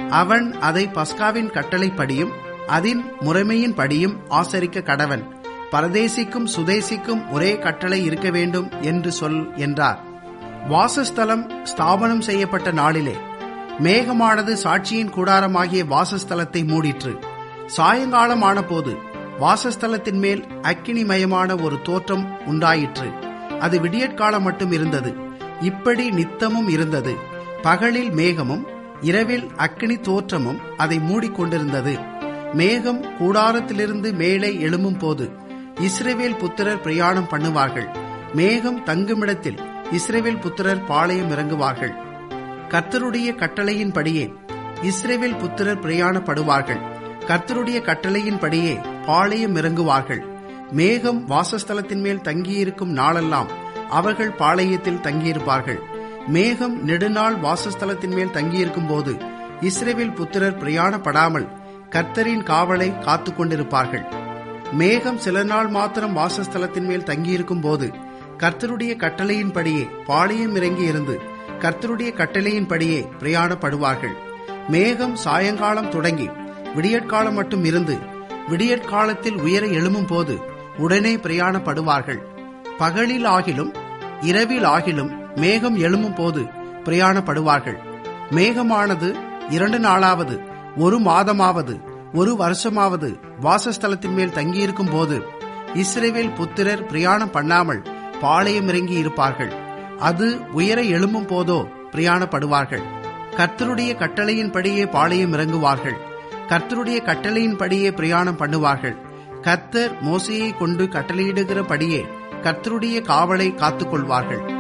அவன் அதை பஸ்காவின் கட்டளைப்படியும் அதன் முறைமையின் படியும் ஆசரிக்க கடவன் பரதேசிக்கும் சுதேசிக்கும் ஒரே கட்டளை இருக்க வேண்டும் என்று சொல் என்றார் வாசஸ்தலம் ஸ்தாபனம் செய்யப்பட்ட நாளிலே மேகமானது சாட்சியின் கூடாரமாகிய வாசஸ்தலத்தை மூடிற்று சாயங்காலமான போது வாசஸ்தலத்தின் மேல் அக்கினிமயமான ஒரு தோற்றம் உண்டாயிற்று அது விடியற்காலம் மட்டும் இருந்தது இப்படி நித்தமும் இருந்தது பகலில் மேகமும் இரவில் அக்கினி தோற்றமும் அதை மூடிக்கொண்டிருந்தது மேகம் கூடாரத்திலிருந்து மேலே எழும்பும் போது இஸ்ரேவேல் புத்திரர் பிரயாணம் பண்ணுவார்கள் மேகம் தங்குமிடத்தில் இஸ்ரேவேல் புத்திரர் பாளையம் இறங்குவார்கள் கர்த்தருடைய கட்டளையின்படியே இஸ்ரேவேல் புத்திரர் பிரயாணப்படுவார்கள் கர்த்தருடைய கட்டளையின்படியே பாளையம் இறங்குவார்கள் மேகம் வாசஸ்தலத்தின் மேல் தங்கியிருக்கும் நாளெல்லாம் அவர்கள் பாளையத்தில் தங்கியிருப்பார்கள் மேகம் நெடுநாள் வாசஸ்தலத்தின் மேல் தங்கியிருக்கும் போது இஸ்ரேவேல் புத்திரர் பிரயாணப்படாமல் கர்த்தரின் காவலை காத்து கொண்டிருப்பார்கள் மேகம் சில நாள் மாத்திரம் வாசஸ்தலத்தின் மேல் தங்கியிருக்கும் போது கர்த்தருடைய கட்டளையின்படியே பாளையம் இறங்கி இருந்து கர்த்தருடைய கட்டளையின்படியே பிரயாணப்படுவார்கள் மேகம் சாயங்காலம் தொடங்கி விடியற்காலம் மட்டும் இருந்து விடியற்காலத்தில் உயர எழும்பும் போது உடனே பிரயாணப்படுவார்கள் பகலில் ஆகிலும் இரவில் ஆகிலும் மேகம் எழும்பும் போது பிரயாணப்படுவார்கள் மேகமானது இரண்டு நாளாவது ஒரு மாதமாவது ஒரு வருஷமாவது வாசஸ்தலத்தின் மேல் தங்கியிருக்கும் போது இஸ்ரேவேல் புத்திரர் பிரயாணம் பண்ணாமல் பாளையம் இறங்கி இருப்பார்கள் அது உயர எழும்பும் போதோ பிரயாணப்படுவார்கள் கர்த்தருடைய கட்டளையின்படியே பாளையம் இறங்குவார்கள் கர்த்தருடைய கட்டளையின்படியே பிரயாணம் பண்ணுவார்கள் கர்த்தர் மோசையை கொண்டு கட்டளையிடுகிறபடியே கர்த்தருடைய காவலை காத்துக்கொள்வார்கள்